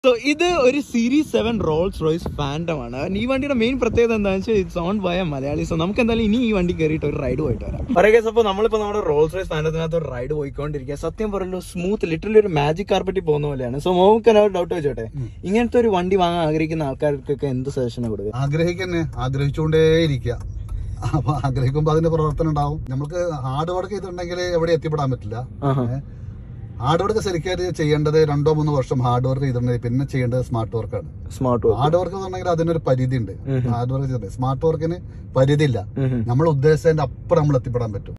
So ഇത് ഒരു series seven Rolls Royce phantom ആണ് And ഈ വണ്ടിയുടെ മെയിൻ പ്രത്യേകത എന്താണെന്ന് വെച്ചാൽ it's own by Malayali so നമുക്ക് എന്തായാലും ഇനി ഈ വണ്ടി കയറിയിട്ട് ഒരു റൈഡ് പോയിട്ട് വരാം പറയുക അപ്പോൾ നമ്മളിപ്പോൾ നമ്മുടെ റോൾസ് റോയ്സ് ഫാൻഡത്തിനകത്ത് ഒരു റൈഡ് പോയിക്കൊണ്ടിരിക്കുക സത്യം പറയല്ലോ സ്മൂത്ത് ലിറ്ററലി ഒരു മാജിക് കാർപ്പറ്റ് പോകുന്ന പോലെയാണ് സോ മോക്ക് ഒരു ഡൗട്ട് വെച്ചോട്ടെ ഇങ്ങനത്തെ ഒരു വണ്ടി വാങ്ങാൻ ആഗ്രഹിക്കുന്ന ആൾക്കാർക്കൊക്കെ എന്ത് സജഷൻ കൊടുക്കുക ആഗ്രഹിക്കന്നെ ആഗ്രഹിച്ചുകൊണ്ടേ ഇരിക്കുക അപ്പൊ ആഗ്രഹിക്കുമ്പോ അതിന്റെ പ്രവർത്തനം ഉണ്ടാവും നമുക്ക് ഹാർഡ് വർക്ക് ചെയ്തിട്ടുണ്ടെങ്കിൽ എവിടെ എത്തിപ്പെടാൻ പറ്റില്ല ആഹാ. ഹാർഡ് വർക്ക് ശരിക്കായിട്ട് ചെയ്യേണ്ടത് രണ്ടോ മൂന്നോ വർഷം ഹാർഡ് വർക്ക് ചെയ്തിട്ടുണ്ടെങ്കിൽ പിന്നെ ചെയ്യേണ്ടത് സ്മാർട്ട് വർക്കാണ് സ്മാർട്ട് വർക്ക് ഹാർഡ് വർക്ക് എന്ന് പറഞ്ഞെങ്കിൽ അതിനൊരു പരിധി ഉണ്ട് ഉം. ഹാർഡ് വർക്ക് ചെയ്തിട്ടുണ്ട് സ്മാർട്ട് വർക്കിന് പരിധി ഇല്ല ഉം. നമ്മൾ ഉദ്ദേശിച്ചതിന്റെ അപ്പുറം നമ്മൾ എത്തിപ്പെടാൻ പറ്റും